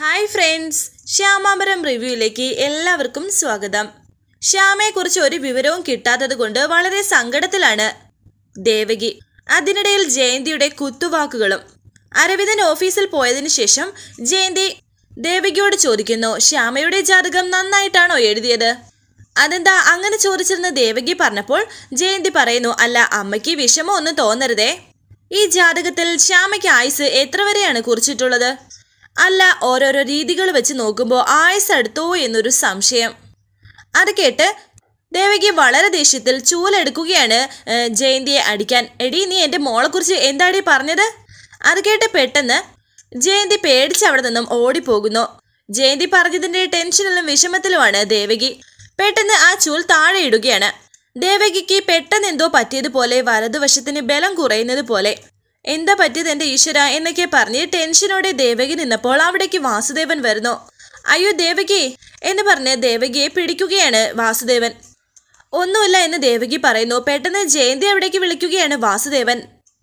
hi friends ശ്യാമാമ്പരം റിവ്യൂയിലേക്ക് എല്ലാവർക്കും സ്വാഗതം ശ്യാമയെക്കുറിച്ച് ഒരു വിവരവും കിട്ടാത്തത് കൊണ്ട് വളരെ സങ്കടത്തിലാണ് ദേവകി അതിനിടയിൽ ജയന്തിയുടെ കുത്തുവാക്കുകളും അരവിന്ദൻ ഓഫീസിൽ പോയതിനു ശേഷം ജയന്തി ദേവകിയോട് ചോദിക്കുന്നു ശ്യാമയുടെ ജാതകം നന്നായിട്ടാണോ എഴുതിയത് അതെന്താ അങ്ങനെ ചോദിച്ചിരുന്ന ദേവകി പറഞ്ഞപ്പോൾ ജയന്തി പറയുന്നു അല്ല അമ്മയ്ക്ക് വിഷമം ഒന്നും തോന്നരുതേ ഈ ജാതകത്തിൽ ശ്യാമയ്ക്ക് ആയുസ് എത്ര വരെയാണ് കുറിച്ചിട്ടുള്ളത് അല്ല ഓരോരോ രീതികൾ വെച്ച് നോക്കുമ്പോൾ ആയുസ് അടുത്തോ എന്നൊരു സംശയം അത് കേട്ട് ദേവകി വളരെ ദേഷ്യത്തിൽ ചൂലെടുക്കുകയാണ് ഏ, ജയന്തിയെ അടിക്കാൻ എടി നീ എൻ്റെ മോളെക്കുറിച്ച് എന്താടി പറഞ്ഞത് അത് കേട്ട് പെട്ടെന്ന് ജയന്തി പേടിച്ച് അവിടെ നിന്നും ഓടിപ്പോകുന്നു ജയന്തി പറഞ്ഞതിൻ്റെ ടെൻഷനിലും വിഷമത്തിലുമാണ് ദേവകി പെട്ടെന്ന് ആ ചൂൽ താഴെ ഇടുകയാണ് ദേവകിക്ക് പെട്ടെന്ന് എന്തോ പറ്റിയതുപോലെ വലതുവശത്തിന് ബലം കുറയുന്നത് പോലെ എന്താ പറ്റിയത് എൻ്റെ ഈശ്വര എന്നൊക്കെ പറഞ്ഞ് ടെൻഷനോടെ ദേവകി നിന്നപ്പോൾ അവിടേക്ക് വാസുദേവൻ വരുന്നു അയ്യോ ദേവകി എന്ന് പറഞ്ഞ് ദേവകിയെ പിടിക്കുകയാണ് വാസുദേവൻ ഒന്നുമില്ല എന്ന് ദേവകി പറയുന്നു പെട്ടെന്ന് ജയന്തി അവിടേക്ക് വിളിക്കുകയാണ് വാസുദേവൻ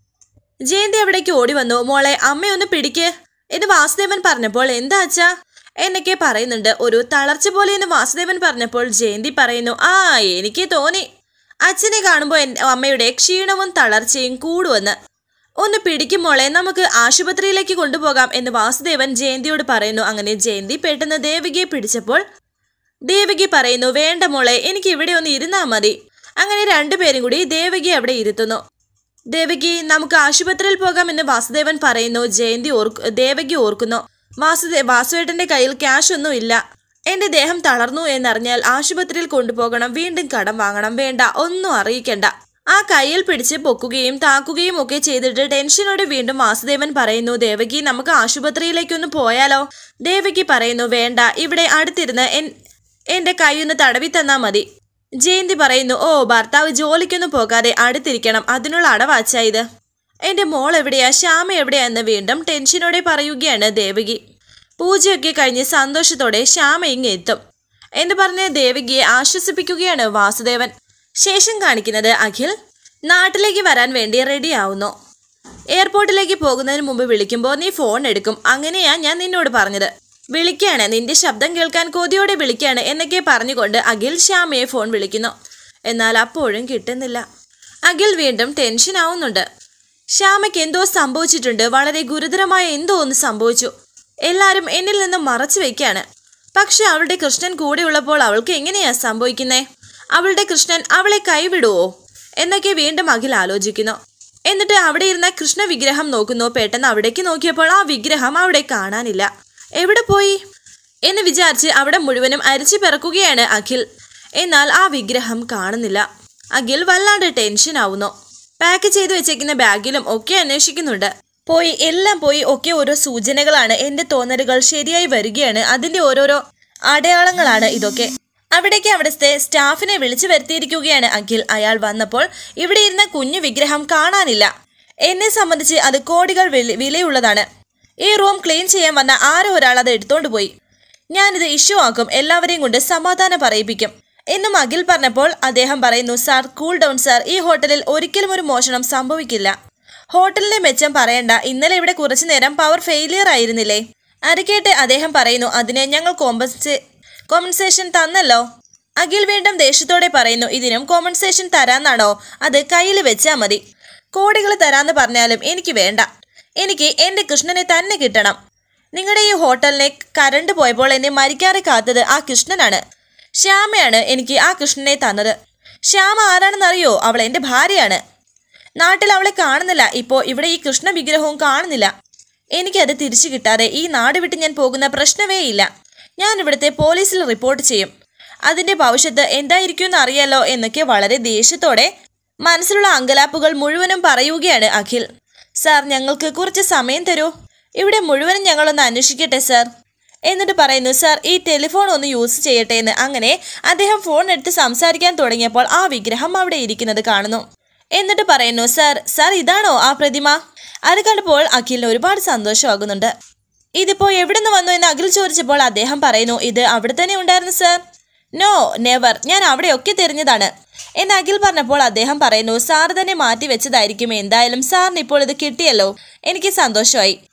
ജയന്തി അവിടേക്ക് ഓടി വന്നു മോളെ അമ്മയൊന്ന് പിടിക്ക് എന്ന് വാസുദേവൻ പറഞ്ഞപ്പോൾ എന്താ അച്ഛാ എന്നൊക്കെ പറയുന്നുണ്ട് ഒരു തളർച്ച പോലെ എന്ന് വാസുദേവൻ പറഞ്ഞപ്പോൾ ജയന്തി പറയുന്നു ആ എനിക്ക് തോന്നി അച്ഛനെ കാണുമ്പോൾ എൻ്റെ അമ്മയുടെ ക്ഷീണവും തളർച്ചയും കൂടുമെന്ന് ഒന്ന് പിടിക്കും മോളെ നമുക്ക് ആശുപത്രിയിലേക്ക് കൊണ്ടുപോകാം എന്ന് വാസുദേവൻ ജയന്തിയോട് പറയുന്നു അങ്ങനെ ജയന്തി പെട്ടെന്ന് ദേവികയെ പിടിച്ചപ്പോൾ ദേവകി പറയുന്നു വേണ്ട മോളെ എനിക്ക് ഇവിടെ ഒന്ന് ഇരുന്നാ മതി അങ്ങനെ രണ്ടുപേരും കൂടി ദേവകി അവിടെ ഇരുത്തുന്നു ദേവകി നമുക്ക് ആശുപത്രിയിൽ പോകാമെന്ന് വാസുദേവൻ പറയുന്നു ജയന്തി ഓർക്ക് ദേവകി ഓർക്കുന്നു വാസുദേ വാസുവേട്ടന്റെ കയ്യിൽ ക്യാഷ് ഒന്നും ഇല്ല എന്റെ ദേഹം തളർന്നു എന്നറിഞ്ഞാൽ ആശുപത്രിയിൽ കൊണ്ടുപോകണം വീണ്ടും കടം വാങ്ങണം വേണ്ട ഒന്നും അറിയിക്കണ്ട ആ കയ്യിൽ പിടിച്ച് പൊക്കുകയും താക്കുകയും ഒക്കെ ചെയ്തിട്ട് ടെൻഷനോടെ വീണ്ടും വാസുദേവൻ പറയുന്നു ദേവകി നമുക്ക് ആശുപത്രിയിലേക്കൊന്ന് പോയാലോ ദേവകി പറയുന്നു വേണ്ട ഇവിടെ അടുത്തിരുന്ന് എൻ എന്റെ കൈയൊന്ന് തടവി തന്നാ മതി ജയന്തി പറയുന്നു ഓ ഭർത്താവ് ജോലിക്കൊന്നും പോകാതെ അടുത്തിരിക്കണം അതിനുള്ള അടവാച്ച ഇത് എന്റെ മോൾ എവിടെയാ ശ്യാമ എവിടെയാ എന്ന് വീണ്ടും ടെൻഷനോടെ പറയുകയാണ് ദേവകി പൂജയൊക്കെ കഴിഞ്ഞ് സന്തോഷത്തോടെ ശ്യാമ ഇങ്ങ് എത്തും എന്ന് പറഞ്ഞ് ദേവകിയെ ആശ്വസിപ്പിക്കുകയാണ് വാസുദേവൻ ശേഷം കാണിക്കുന്നത് അഖിൽ നാട്ടിലേക്ക് വരാൻ വേണ്ടി റെഡിയാവുന്നു എയർപോർട്ടിലേക്ക് പോകുന്നതിന് മുമ്പ് വിളിക്കുമ്പോൾ നീ ഫോൺ എടുക്കും അങ്ങനെയാ ഞാൻ നിന്നോട് പറഞ്ഞത് വിളിക്കാണ് നിന്റെ ശബ്ദം കേൾക്കാൻ കൊതിയോടെ വിളിക്കാണ് എന്നൊക്കെ പറഞ്ഞുകൊണ്ട് അഖിൽ ശ്യാമയെ ഫോൺ വിളിക്കുന്നു എന്നാൽ അപ്പോഴും കിട്ടുന്നില്ല അഖിൽ വീണ്ടും ടെൻഷൻ ആവുന്നുണ്ട് ശ്യാമയ്ക്ക് എന്തോ സംഭവിച്ചിട്ടുണ്ട് വളരെ ഗുരുതരമായ എന്തോ ഒന്ന് സംഭവിച്ചു എല്ലാവരും എന്നിൽ നിന്ന് മറച്ചു വെക്കാണ് പക്ഷെ അവളുടെ കൃഷ്ണൻ കൂടെയുള്ളപ്പോൾ അവൾക്ക് എങ്ങനെയാ സംഭവിക്കുന്നേ അവളുടെ കൃഷ്ണൻ അവളെ കൈവിടുവോ എന്നൊക്കെ വീണ്ടും അഖിൽ ആലോചിക്കുന്നു എന്നിട്ട് അവിടെ ഇരുന്ന കൃഷ്ണ വിഗ്രഹം നോക്കുന്നു പെട്ടെന്ന് അവിടേക്ക് നോക്കിയപ്പോൾ ആ വിഗ്രഹം അവിടെ കാണാനില്ല എവിടെ പോയി എന്ന് വിചാരിച്ച് അവിടെ മുഴുവനും അരിച്ചു പിറക്കുകയാണ് അഖിൽ എന്നാൽ ആ വിഗ്രഹം കാണുന്നില്ല അഖിൽ വല്ലാണ്ട് ടെൻഷൻ ആവുന്നു പാക്ക് ചെയ്തു വെച്ചേക്കുന്ന ബാഗിലും ഒക്കെ അന്വേഷിക്കുന്നുണ്ട് പോയി എല്ലാം പോയി ഒക്കെ ഓരോ സൂചനകളാണ് എന്റെ തോന്നലുകൾ ശരിയായി വരികയാണ് അതിന്റെ ഓരോരോ അടയാളങ്ങളാണ് ഇതൊക്കെ അവിടേക്ക് അവിടുത്തെ സ്റ്റാഫിനെ വിളിച്ചു വരുത്തിയിരിക്കുകയാണ് അഖിൽ അയാൾ വന്നപ്പോൾ ഇവിടെ ഇരുന്ന കുഞ്ഞു വിഗ്രഹം കാണാനില്ല എന്നെ സംബന്ധിച്ച് അത് കോടികൾ വില- വിലയുള്ളതാണ് ഈ റൂം ക്ലീൻ ചെയ്യാൻ വന്ന ആരോ ഒരാൾ അത് എടുത്തോണ്ട് പോയി ഞാനിത് ഇഷ്യൂ ആക്കും എല്ലാവരെയും കൊണ്ട് സമാധാനം പറയിപ്പിക്കും എന്നും അഖിൽ പറഞ്ഞപ്പോൾ അദ്ദേഹം പറയുന്നു സാർ കൂൾ ഡൗൺ സാർ ഈ ഹോട്ടലിൽ ഒരിക്കലും ഒരു മോഷണം സംഭവിക്കില്ല ഹോട്ടലിന്റെ മെച്ചം പറയണ്ട ഇന്നലെ ഇവിടെ കുറച്ചു നേരം പവർ ഫെയിലിയർ ആയിരുന്നില്ലേ അത് കേട്ട് അദ്ദേഹം പറയുന്നു അതിന് ഞങ്ങൾ കോമ്പൻസേ കോമ്പൻസേഷൻ തന്നല്ലോ അഖിൽ വീണ്ടും ദേഷ്യത്തോടെ പറയുന്നു ഇതിനും കോമ്പൻസേഷൻ തരാന്നാണോ അത് കയ്യിൽ വെച്ചാൽ മതി കോടികൾ തരാന്ന് പറഞ്ഞാലും എനിക്ക് വേണ്ട എനിക്ക് എൻ്റെ കൃഷ്ണനെ തന്നെ കിട്ടണം നിങ്ങളുടെ ഈ ഹോട്ടലിനെ കരണ്ട് പോയപ്പോൾ എന്നെ മരിക്കാതെ കാത്തത് ആ കൃഷ്ണനാണ് ശ്യാമയാണ് എനിക്ക് ആ കൃഷ്ണനെ തന്നത് ശ്യാമ ആരാണെന്നറിയോ അവൾ എൻ്റെ ഭാര്യയാണ് നാട്ടിൽ അവളെ കാണുന്നില്ല ഇപ്പോൾ ഇവിടെ ഈ കൃഷ്ണ വിഗ്രഹവും കാണുന്നില്ല എനിക്കത് തിരിച്ചു കിട്ടാതെ ഈ നാട് വിട്ട് ഞാൻ പോകുന്ന പ്രശ്നമേ ഇല്ല ഞാൻ ഇവിടുത്തെ പോലീസിൽ റിപ്പോർട്ട് ചെയ്യും അതിന്റെ ഭവിഷ്യത്ത് എന്തായിരിക്കുമെന്ന് അറിയാലോ എന്നൊക്കെ വളരെ ദേഷ്യത്തോടെ മനസ്സിലുള്ള അങ്കലാപ്പുകൾ മുഴുവനും പറയുകയാണ് അഖിൽ സാർ ഞങ്ങൾക്ക് കുറച്ച് സമയം തരൂ ഇവിടെ മുഴുവനും ഞങ്ങളൊന്ന് അന്വേഷിക്കട്ടെ സാർ എന്നിട്ട് പറയുന്നു സാർ ഈ ടെലിഫോൺ ഒന്ന് യൂസ് ചെയ്യട്ടെ എന്ന് അങ്ങനെ അദ്ദേഹം ഫോൺ എടുത്ത് സംസാരിക്കാൻ തുടങ്ങിയപ്പോൾ ആ വിഗ്രഹം അവിടെ ഇരിക്കുന്നത് കാണുന്നു എന്നിട്ട് പറയുന്നു സാർ സാർ ഇതാണോ ആ പ്രതിമ അത് കണ്ടപ്പോൾ അഖിലിന് ഒരുപാട് സന്തോഷമാകുന്നുണ്ട് ഇതിപ്പോ എവിടെ നിന്ന് വന്നു എന്ന് അഖിൽ ചോദിച്ചപ്പോൾ അദ്ദേഹം പറയുന്നു ഇത് അവിടെ തന്നെ ഉണ്ടായിരുന്നു സാർ നോ നെവർ ഞാൻ അവിടെയൊക്കെ തിരഞ്ഞതാണ് എന്ന് അഖിൽ പറഞ്ഞപ്പോൾ അദ്ദേഹം പറയുന്നു സാർ തന്നെ മാറ്റി വെച്ചതായിരിക്കും എന്തായാലും സാറിന് ഇപ്പോൾ ഇത് കിട്ടിയല്ലോ എനിക്ക് സന്തോഷമായി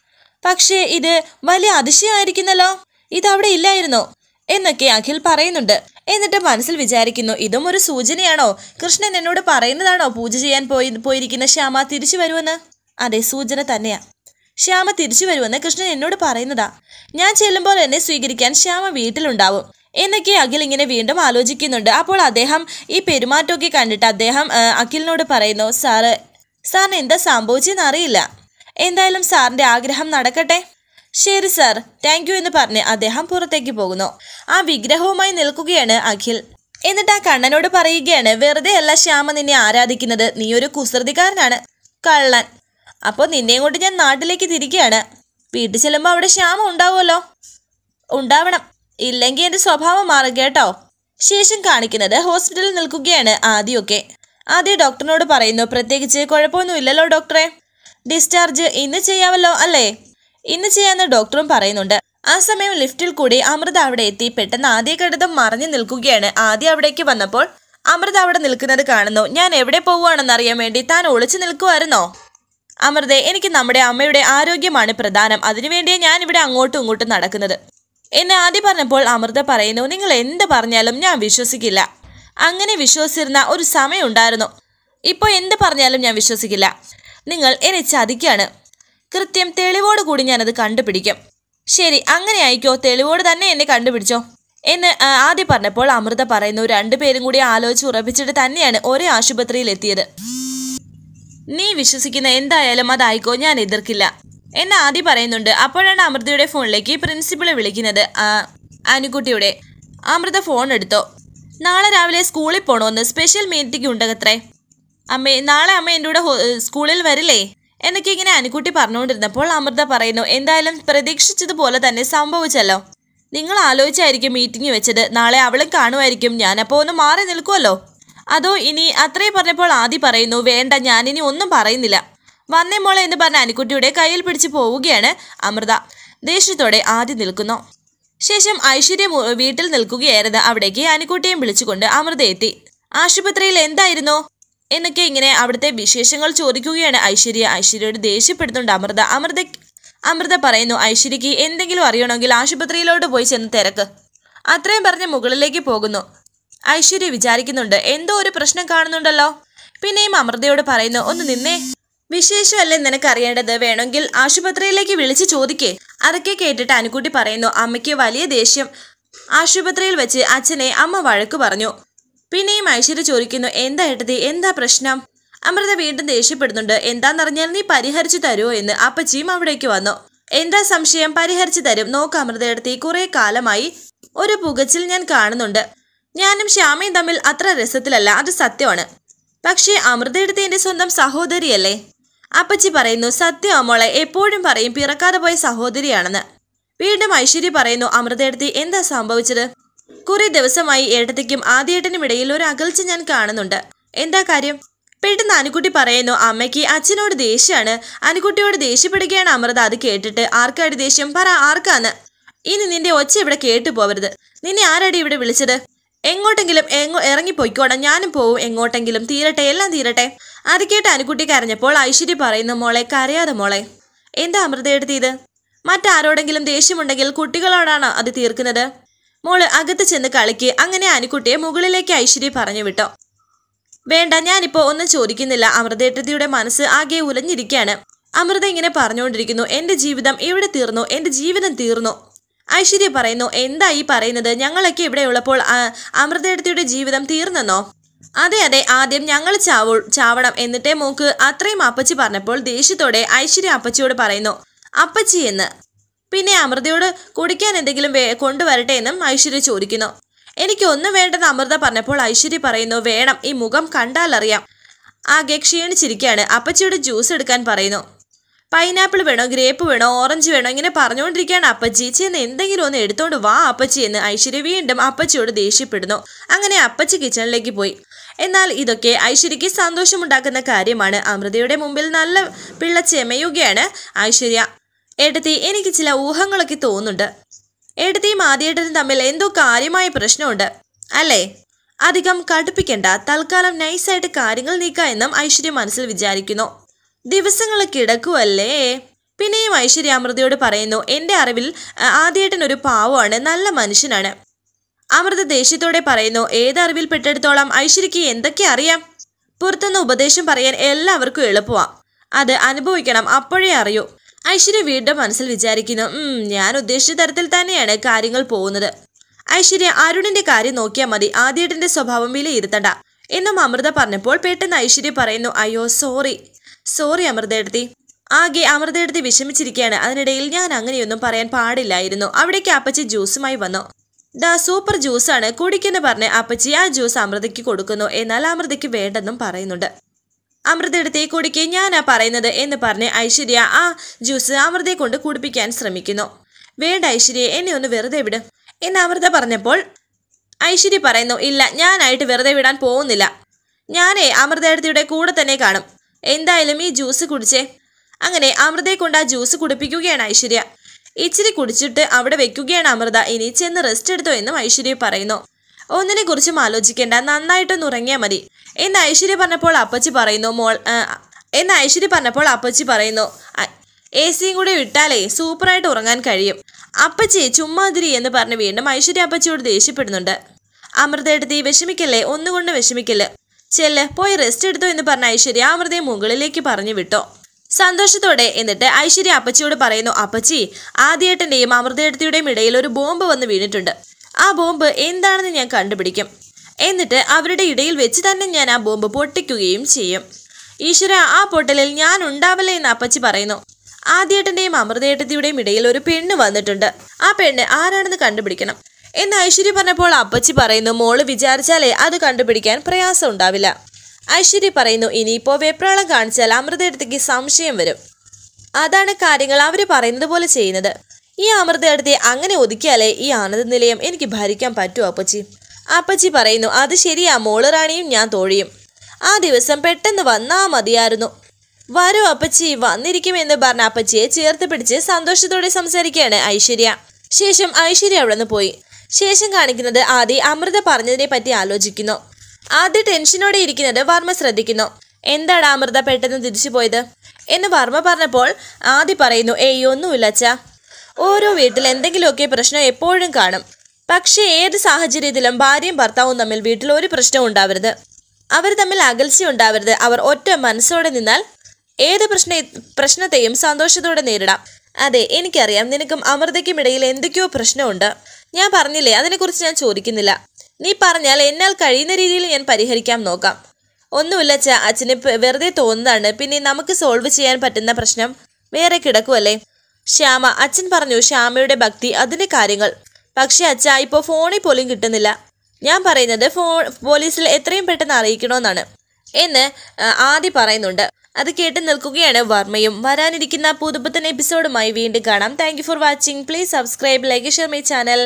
പക്ഷേ ഇത് വലിയ അതിശയമായിരിക്കുന്നല്ലോ ഇതവിടെ ഇല്ലായിരുന്നു എന്നൊക്കെ അഖിൽ പറയുന്നുണ്ട് എന്നിട്ട് മനസ്സിൽ വിചാരിക്കുന്നു ഇതും ഒരു സൂചനയാണോ കൃഷ്ണൻ എന്നോട് പറയുന്നതാണോ പൂജ ചെയ്യാൻ പോയി പോയിരിക്കുന്ന ശ്യാമ തിരിച്ചു വരുമെന്ന് അതെ സൂചന തന്നെയാ ശ്യാമ തിരിച്ചു വരുമെന്ന് കൃഷ്ണൻ എന്നോട് പറയുന്നതാ ഞാൻ ചെല്ലുമ്പോൾ എന്നെ സ്വീകരിക്കാൻ ശ്യാമ വീട്ടിലുണ്ടാവും എന്നൊക്കെ അഖിൽ ഇങ്ങനെ വീണ്ടും ആലോചിക്കുന്നുണ്ട് അപ്പോൾ അദ്ദേഹം ഈ പെരുമാറ്റമൊക്കെ കണ്ടിട്ട് അദ്ദേഹം ആ, അഖിലിനോട് പറയുന്നു സാറ് സാറിന് എന്താ സംഭവിച്ചെന്ന് അറിയില്ല എന്തായാലും സാറിന്റെ ആഗ്രഹം നടക്കട്ടെ ശരി സാർ താങ്ക് യു എന്ന് പറഞ്ഞ് അദ്ദേഹം പുറത്തേക്ക് പോകുന്നു ആ വിഗ്രഹവുമായി നിൽക്കുകയാണ് അഖിൽ എന്നിട്ട് ആ കണ്ണനോട് പറയുകയാണ് വെറുതെ അല്ല ശ്യാമ നിന്നെ ആരാധിക്കുന്നത് നീ ഒരു കുസൃതിക്കാരനാണ് കള്ളൻ അപ്പോൾ നിന്നെയും കൊണ്ട് ഞാൻ നാട്ടിലേക്ക് തിരിക്കുകയാണ് വീട്ടിൽ ചെല്ലുമ്പോൾ അവിടെ ശ്യാമ ഉണ്ടാവുമല്ലോ ഉണ്ടാവണം ഇല്ലെങ്കിൽ എൻ്റെ സ്വഭാവം മാറും കേട്ടോ ശേഷം കാണിക്കുന്നത് ഹോസ്പിറ്റലിൽ നിൽക്കുകയാണ് ആദ്യമൊക്കെ ആദ്യം ഡോക്ടറിനോട് പറയുന്നു പ്രത്യേകിച്ച് കുഴപ്പമൊന്നുമില്ലല്ലോ ഡോക്ടറെ ഡിസ്ചാർജ് ഇന്ന് ചെയ്യാമല്ലോ അല്ലേ ഇന്ന് ചെയ്യാമെന്ന് ഡോക്ടറും പറയുന്നുണ്ട് ആ സമയം ലിഫ്റ്റിൽ കൂടി അമൃത അവിടെ എത്തി പെട്ടെന്ന് ആദ്യ കടുതം മറഞ്ഞു നിൽക്കുകയാണ് ആദ്യം അവിടേക്ക് വന്നപ്പോൾ അമൃത അവിടെ നിൽക്കുന്നത് കാണുന്നു ഞാൻ എവിടെ പോവുകയാണെന്ന് അറിയാൻ വേണ്ടി താൻ ഒളിച്ചു നിൽക്കുമായിരുന്നോ അമൃതെ എനിക്ക് നമ്മുടെ അമ്മയുടെ ആരോഗ്യമാണ് പ്രധാനം അതിനുവേണ്ടിയാണ് ഞാൻ ഇവിടെ അങ്ങോട്ടും ഇങ്ങോട്ടും നടക്കുന്നത് എന്നെ ആദ്യം പറഞ്ഞപ്പോൾ അമൃത പറയുന്നു നിങ്ങൾ എന്ത് പറഞ്ഞാലും ഞാൻ വിശ്വസിക്കില്ല അങ്ങനെ വിശ്വസിച്ചിരുന്ന ഒരു സമയം ഉണ്ടായിരുന്നു ഇപ്പോൾ എന്ത് പറഞ്ഞാലും ഞാൻ വിശ്വസിക്കില്ല നിങ്ങൾ എന്നെ ചതിക്കാണ് കൃത്യം തെളിവോട് കൂടി ഞാനത് കണ്ടുപിടിക്കും ശരി അങ്ങനെ ആയിക്കോ തെളിവോട് തന്നെ എന്നെ കണ്ടുപിടിച്ചോ എന്ന് ആ, ആദ്യം പറഞ്ഞപ്പോൾ അമൃത പറയുന്നു രണ്ടുപേരും കൂടി ആലോചിച്ച് ഉറപ്പിച്ചിട്ട് തന്നെയാണ് ഒരേ ആശുപത്രിയിൽ എത്തിയത് നീ വിശ്വസിക്കുന്ന എന്തായാലും അതായിക്കോ ഞാൻ എതിർക്കില്ല എന്നെ ആദ്യം പറയുന്നുണ്ട് അപ്പോഴാണ് അമൃതയുടെ ഫോണിലേക്ക് പ്രിൻസിപ്പളെ വിളിക്കുന്നത് ആ, അനുക്കുട്ടിയുടെ അമൃത ഫോൺ എടുത്തോ നാളെ രാവിലെ സ്കൂളിൽ പോണോന്ന് സ്പെഷ്യൽ മീറ്റിംഗ് ഉണ്ടകത്രേ അമ്മേ നാളെ അമ്മ എൻ്റെ കൂടെ ഹോ- സ്കൂളിൽ വരില്ലേ എന്നൊക്കെ ഇങ്ങനെ അനുക്കുട്ടി പറഞ്ഞുകൊണ്ടിരുന്നപ്പോൾ അമൃത പറയുന്നു എന്തായാലും പ്രതീക്ഷിച്ചതുപോലെ തന്നെ സംഭവിച്ചല്ലോ നിങ്ങൾ ആലോചിച്ചായിരിക്കും മീറ്റിംഗ് വെച്ചത് നാളെ അവളും കാണുമായിരിക്കും ഞാനപ്പോൾ ഒന്ന് മാറി നിൽക്കുമല്ലോ അതോ ഇനി അത്രയും പറഞ്ഞപ്പോൾ ആദ്യം പറയുന്നു വേണ്ട ഞാനിനി ഒന്നും പറയുന്നില്ല വന്നേ മോളെ എന്ന് പറഞ്ഞ അനുക്കുട്ടിയുടെ കയ്യിൽ പിടിച്ച് പോവുകയാണ് അമൃത ദേഷ്യത്തോടെ ആദ്യം നിൽക്കുന്നു ശേഷം ഐശ്വര്യ മു- വീട്ടിൽ നിൽക്കുകയായിരുന്നു അവിടേക്ക് അനുക്കുട്ടിയും വിളിച്ചുകൊണ്ട് അമൃത എത്തി ആശുപത്രിയിൽ എന്തായിരുന്നു എന്നൊക്കെ ഇങ്ങനെ അവിടുത്തെ വിശേഷങ്ങൾ ചോദിക്കുകയാണ് ഐശ്വര്യ ഐശ്വര്യയോട് ദേഷ്യപ്പെടുന്നുണ്ട് അമൃത അമൃത അമൃത പറയുന്നു ഐശ്വര്യക്ക് എന്തെങ്കിലും അറിയണമെങ്കിൽ ആശുപത്രിയിലോട്ട് പോയി ചെന്ന് തിരക്ക് അത്രയും പറഞ്ഞ് മുകളിലേക്ക് പോകുന്നു ഐശ്വര്യ വിചാരിക്കുന്നുണ്ട് എന്തോ ഒരു പ്രശ്നം കാണുന്നുണ്ടല്ലോ പിന്നെയും അമൃതയോട് പറയുന്നു ഒന്ന് നിന്നേ വിശേഷമല്ലേ നിനക്ക് അറിയേണ്ടത് വേണമെങ്കിൽ ആശുപത്രിയിലേക്ക് വിളിച്ച് ചോദിക്കേ അതൊക്കെ കേട്ടിട്ട് അനുക്കുട്ടി പറയുന്നു അമ്മയ്ക്ക് വലിയ ദേഷ്യം ആശുപത്രിയിൽ വെച്ച് അച്ഛനെ അമ്മ വഴക്ക് പറഞ്ഞു പിന്നെയും ഐശ്വര്യ ചോദിക്കുന്നു എന്താ ഏട്ടതി എന്താ പ്രശ്നം അമൃത വീണ്ടും ദേഷ്യപ്പെടുന്നുണ്ട് എന്താന്നറിഞ്ഞാൽ നീ പരിഹരിച്ചു തരുമോ എന്ന് അപ്പച്ചിയും അവിടേക്ക് വന്നു എന്താ സംശയം പരിഹരിച്ചു തരും നോക്ക് അമൃതയെടുത്തി കുറെ കാലമായി ഒരു പുകച്ചിൽ ഞാൻ കാണുന്നുണ്ട് ഞാനും ശ്യാമയും തമ്മിൽ അത്ര രസത്തിലല്ല അത് സത്യമാണ് പക്ഷേ അമൃതയെടുത്ത് എന്റെ സ്വന്തം സഹോദരിയല്ലേ അപ്പച്ചി പറയുന്നു സത്യം മോളെ എപ്പോഴും പറയും പിറക്കാതെ പോയ സഹോദരിയാണെന്ന് വീണ്ടും ഐശ്വര്യ പറയുന്നു അമൃതയെടുത്തി എന്താ സംഭവിച്ചത് കുറെ ദിവസമായി ഏട്ടത്തിക്കും ആദ്യേട്ടനും ഇടയിൽ ഒരു അകൽച്ച ഞാൻ കാണുന്നുണ്ട് എന്താ കാര്യം പെട്ടെന്ന് അനുക്കുട്ടി പറയുന്നു അമ്മയ്ക്ക് അച്ഛനോട് ദേഷ്യമാണ് അനുക്കുട്ടിയോട് ദേഷ്യപ്പെടുകയാണ് അമൃത അത് കേട്ടിട്ട് ആർക്കാടി ദേഷ്യം പറ ആർക്കാന്ന് ഇനി നിന്റെ ഒച്ച ഇവിടെ കേട്ടു പോവരുത് നിന്നെ ആരാടി ഇവിടെ വിളിച്ചത് എങ്ങോട്ടെങ്കിലും എങ്ങോ ഇറങ്ങിപ്പോയിക്കോടാ ഞാനും പോവും എങ്ങോട്ടെങ്കിലും തീരട്ടെ എല്ലാം തീരട്ടെ അത് കേട്ട് അനുക്കുട്ടി കരഞ്ഞപ്പോൾ ഐശ്വര്യ പറയുന്നു മോളെ കരയാതെ മോളെ എന്താ അമൃത എടുത്തിയത് മറ്റാരോടെങ്കിലും ദേഷ്യമുണ്ടെങ്കിൽ കുട്ടികളോടാണ് അത് തീർക്കുന്നത് മോള് അകത്ത് ചെന്ന് കളിക്ക് അങ്ങനെ അനുക്കുട്ടിയെ മുകളിലേക്ക് ഐശ്വര്യ പറഞ്ഞു വിട്ടോ വേണ്ട ഞാനിപ്പോ ഒന്നും ചോദിക്കുന്നില്ല അമൃതേട്ടത്തിയുടെ മനസ്സ് ആകെ ഉലഞ്ഞിരിക്കുകയാണ് അമൃത ഇങ്ങനെ പറഞ്ഞുകൊണ്ടിരിക്കുന്നു എന്റെ ജീവിതം ഇവിടെ തീർന്നു എന്റെ ജീവിതം തീർന്നു ഐശ്വര്യ പറയുന്നു എന്താ ഈ പറയുന്നത് ഞങ്ങളൊക്കെ ഇവിടെ ഉള്ളപ്പോൾ ആ- അമൃതേട്ടത്തിയുടെ ജീവിതം തീർന്നെന്നോ അതെ അതെ ആദ്യം ഞങ്ങൾ ചാവൂ ചാവണം എന്നിട്ടേ മോക്ക് അത്രയും അപ്പച്ചി പറഞ്ഞപ്പോൾ ദേഷ്യത്തോടെ ഐശ്വര്യ അപ്പച്ചിയോട് പറയുന്നു അപ്പച്ചി എന്ന് പിന്നെ അമൃതയോട് കുടിക്കാൻ എന്തെങ്കിലും വേ കൊണ്ടുവരട്ടെ എന്നും ഐശ്വര്യ ചോദിക്കുന്നു എനിക്ക് ഒന്നും വേണ്ടെന്ന് അമൃത പറഞ്ഞപ്പോൾ ഐശ്വര്യ പറയുന്നു വേണം ഈ മുഖം കണ്ടാലറിയാം ആകെ ക്ഷീണിച്ചിരിക്കുകയാണ് അപ്പച്ചിയോട് ജ്യൂസ് എടുക്കാൻ പറയുന്നു പൈനാപ്പിൾ വേണോ ഗ്രേപ്പ് വേണോ ഓറഞ്ച് വേണോ ഇങ്ങനെ പറഞ്ഞുകൊണ്ടിരിക്കുകയാണ് അപ്പച്ചി ചെന്ന് എന്തെങ്കിലും ഒന്ന് എടുത്തോണ്ട് വാ അപ്പച്ചി എന്ന് ഐശ്വര്യ വീണ്ടും അപ്പച്ചിയോട് ദേഷ്യപ്പെടുന്നു അങ്ങനെ അപ്പച്ചി കിച്ചണിലേക്ക് പോയി എന്നാൽ ഇതൊക്കെ ഐശ്വര്യയ്ക്ക് സന്തോഷമുണ്ടാക്കുന്ന കാര്യമാണ് അമൃതയുടെ മുമ്പിൽ നല്ല പിള്ള ചെമയുകയാണ് ഐശ്വര്യ ഏട്ടത്തി എനിക്ക് ചില ഊഹങ്ങളൊക്കെ തോന്നുന്നുണ്ട് ഏട്ടത്തിയും ആദ്യേട്ടനും തമ്മിൽ എന്തോ കാര്യമായ പ്രശ്നമുണ്ട് അല്ലേ അധികം കടുപ്പിക്കണ്ട തൽക്കാലം നൈസായിട്ട് കാര്യങ്ങൾ നീക്കാം എന്നും ഐശ്വര്യ മനസ്സിൽ വിചാരിക്കുന്നു ദിവസങ്ങൾ കിടക്കുവല്ലേ പിന്നെയും ഐശ്വര്യ അമൃതയോട് പറയുന്നു എൻ്റെ അറിവിൽ ആ, ആദ്യേട്ടൻ ഒരു പാവമാണ് നല്ല മനുഷ്യനാണ് അമൃത ദേഷ്യത്തോടെ പറയുന്നു ഏതറിവിൽ പെട്ടെടുത്തോളം ഐശ്വര്യയ്ക്ക് എന്തൊക്കെ അറിയാം പുറത്തുനിന്ന് ഉപദേശം പറയാൻ എല്ലാവർക്കും എളുപ്പമാ അത് അനുഭവിക്കണം അപ്പോഴേ അറിയൂ ഐശ്വര്യ വീണ്ടും മനസ്സിൽ വിചാരിക്കുന്നു "ഉം, ഞാൻ ഉദ്ദേശിച്ച തരത്തിൽ തന്നെയാണ് കാര്യങ്ങൾ പോകുന്നത് ഐശ്വര്യ അരുണിന്റെ കാര്യം നോക്കിയാൽ മതി ആദ്യേട്ടന്റെ സ്വഭാവം വിലയിരുത്തണ്ട എന്നും അമൃത പറഞ്ഞപ്പോൾ പെട്ടെന്ന് ഐശ്വര്യ പറയുന്നു അയ്യോ സോറി സോറി അമൃതയെടുത്തി ആകെ അമൃതയെടുത്തി വിഷമിച്ചിരിക്കുകയാണ് അതിനിടയിൽ ഞാൻ അങ്ങനെയൊന്നും പറയാൻ പാടില്ലായിരുന്നു അവിടേക്ക് അപ്പച്ചി ജ്യൂസുമായി വന്നു ദാ സൂപ്പർ ജ്യൂസാണ് കുടിക്കെന്ന് പറഞ്ഞ് അപ്പച്ചി ആ ജ്യൂസ് അമൃതയ്ക്ക് കൊടുക്കുന്നു എന്നാൽ അമൃതയ്ക്ക് വേണ്ടെന്നും പറയുന്നുണ്ട് അമൃത എടുത്തേ കുടിക്ക് ഞാനാ പറയുന്നത് എന്ന് പറഞ്ഞ് ഐശ്വര്യ ആ ജ്യൂസ് അമൃതയെ കൊണ്ട് കുടിപ്പിക്കാൻ ശ്രമിക്കുന്നു വേണ്ട ഐശ്വര്യ എന്നെ ഒന്ന് വെറുതെ വിട് എന്ന് അമൃത പറഞ്ഞപ്പോൾ ഐശ്വര്യ പറയുന്നു ഇല്ല ഞാനായിട്ട് വെറുതെ വിടാൻ പോകുന്നില്ല ഞാനേ അമൃതയുടെ കൂടെ തന്നെ കാണും എന്തായാലും ഈ ജ്യൂസ് കുടിച്ചേ അങ്ങനെ അമൃതയെ കൊണ്ട് ആ ജ്യൂസ് കുടിപ്പിക്കുകയാണ് ഐശ്വര്യ ഇച്ചിരി കുടിച്ചിട്ട് അവിടെ വെക്കുകയാണ് അമൃത ഇനി ചെന്ന് റെസ്റ്റ് എടുത്തോ എന്നും ഐശ്വര്യ പറയുന്നു ഒന്നിനെ കുറിച്ചും ആലോചിക്കേണ്ട നന്നായിട്ടൊന്ന് ഉറങ്ങിയാൽ മതി എന്ന് ഐശ്വര്യ പറഞ്ഞപ്പോൾ അപ്പച്ചി പറയുന്നു മോൾ ആ, എന്ന് ഐശ്വര്യ പറഞ്ഞപ്പോൾ അപ്പച്ചി പറയുന്നു എ സിയും കൂടെ വിട്ടാലേ സൂപ്പറായിട്ട് ഉറങ്ങാൻ കഴിയും അപ്പച്ചി ചുമ്മാതിരി എന്ന് പറഞ്ഞ് വീണ്ടും ഐശ്വര്യ അപ്പച്ചിയോട് ദേഷ്യപ്പെടുന്നുണ്ട് അമൃതയെടുത്ത് ഈ വിഷമിക്കല്ലേ ഒന്നുകൊണ്ട് വിഷമിക്കല്ലേ ചെല്ല് പോയി റെസ്റ്റ് എടുത്തോ എന്ന് പറഞ്ഞ ഐശ്വര്യ അമൃതയെ മുകളിലേക്ക് പറഞ്ഞു വിട്ടോ സന്തോഷത്തോടെ എന്നിട്ട് ഐശ്വര്യ അപ്പച്ചിയോട് പറയുന്നു അപ്പച്ചി ആദ്യേട്ടന്റെയും അമൃതയെടുത്തിയുടെയും ഇടയിൽ ഒരു ബോംബ് വന്ന് വീണിട്ടുണ്ട് ആ ബോംബ് എന്താണെന്ന് ഞാൻ കണ്ടുപിടിക്കും എന്നിട്ട് അവരുടെ ഇടയിൽ വെച്ച് തന്നെ ഞാൻ ആ ബോംബ് പൊട്ടിക്കുകയും ചെയ്യും ഈശ്വര ആ പൊട്ടലിൽ ഞാൻ ഉണ്ടാവില്ല എന്ന് അപ്പച്ചി പറയുന്നു ആദ്യേട്ടന്റെയും അമൃതേട്ടത്തിയുടെയും ഇടയിൽ ഒരു പെണ്ണ് വന്നിട്ടുണ്ട് ആ പെണ്ണ് ആരാണെന്ന് കണ്ടുപിടിക്കണം എന്ന് ഐശ്വര്യ പറഞ്ഞപ്പോൾ അപ്പച്ചി പറയുന്നു മോള് വിചാരിച്ചാലേ അത് കണ്ടുപിടിക്കാൻ പ്രയാസം ഉണ്ടാവില്ല ഐശ്വര്യ പറയുന്നു ഇനിയിപ്പോ വെപ്രാളം കാണിച്ചാൽ അമൃതേട്ടത്തിക്ക് സംശയം വരും അതാണ് കാര്യങ്ങൾ അവർ പറയുന്നത് പോലെ ചെയ്യുന്നത് ഈ അമൃതയെടുത്തെ അങ്ങനെ ഒതുക്കിയാലേ ഈ ആനന്ദ നിലയം എനിക്ക് ഭരിക്കാൻ പറ്റുമോ അപ്പച്ചി അപ്പച്ചി പറയുന്നു അത് ശരിയാ മോള് റാണിയും ഞാൻ തോഴിയും ആ ദിവസം പെട്ടെന്ന് വന്നാ മതിയായിരുന്നു വരൂ അപ്പച്ചി വന്നിരിക്കുമെന്ന് പറഞ്ഞ അപ്പച്ചിയെ ചേർത്ത് പിടിച്ച് സന്തോഷത്തോടെ സംസാരിക്കുകയാണ് ഐശ്വര്യ ശേഷം ഐശ്വര്യ അവിടെ നിന്ന് പോയി ശേഷം കാണിക്കുന്നത് ആദ്യ അമൃത പറഞ്ഞതിനെ പറ്റി ആലോചിക്കുന്നു ആദ്യ ടെൻഷനോടെ ഇരിക്കുന്നത് വർമ്മ ശ്രദ്ധിക്കുന്നു എന്താണ് അമൃത പെട്ടെന്ന് തിരിച്ചു പോയത് എന്ന് വർമ്മ പറഞ്ഞപ്പോൾ ആദ്യ പറയുന്നു ഏയ് ഒന്നുമില്ല അച്ഛാ ഓരോ വീട്ടിൽ എന്തെങ്കിലുമൊക്കെ പ്രശ്നം എപ്പോഴും കാണും പക്ഷേ ഏത് സാഹചര്യത്തിലും ഭാര്യയും ഭർത്താവും തമ്മിൽ വീട്ടിൽ ഒരു പ്രശ്നവും ഉണ്ടാവരുത് അവർ തമ്മിൽ അകൽച്ച ഉണ്ടാവരുത് അവർ ഒറ്റ മനസ്സോടെ നിന്നാൽ ഏത് പ്രശ്ന പ്രശ്നത്തെയും സന്തോഷത്തോടെ നേരിടാം അതെ എനിക്കറിയാം നിനക്കും അമൃതയ്ക്കും ഇടയിൽ എന്തൊക്കെയോ പ്രശ്നമുണ്ട് ഞാൻ പറഞ്ഞില്ലേ അതിനെക്കുറിച്ച് ഞാൻ ചോദിക്കുന്നില്ല നീ പറഞ്ഞാൽ എന്നാൽ കഴിയുന്ന രീതിയിൽ ഞാൻ പരിഹരിക്കാൻ നോക്കാം ഒന്നുമില്ല അച്ഛ അച്ഛന് ഇപ്പ- വെറുതെ തോന്നുന്നതാണ് പിന്നെ നമുക്ക് സോൾവ് ചെയ്യാൻ പറ്റുന്ന പ്രശ്നം വേറെ കിടക്കുമല്ലേ ശ്യാമ അച്ഛൻ പറഞ്ഞു ശ്യാമയുടെ ഭക്തി അതിൻ്റെ കാര്യങ്ങൾ പക്ഷെ അച്ഛ ഇപ്പോൾ ഫോണിൽ പോലും കിട്ടുന്നില്ല ഞാൻ പറയുന്നത് ഫോ പോലീസിൽ എത്രയും പെട്ടെന്ന് അറിയിക്കണമെന്നാണ് എന്ന് ആ, ആദി പറയുന്നുണ്ട് അത് കേട്ട് നിൽക്കുകയാണ് വർമ്മയും വരാനിരിക്കുന്ന പുതുപുത്തൻ എപ്പിസോഡുമായി വീണ്ടും കാണാം thank you for watching please subscribe like share my channel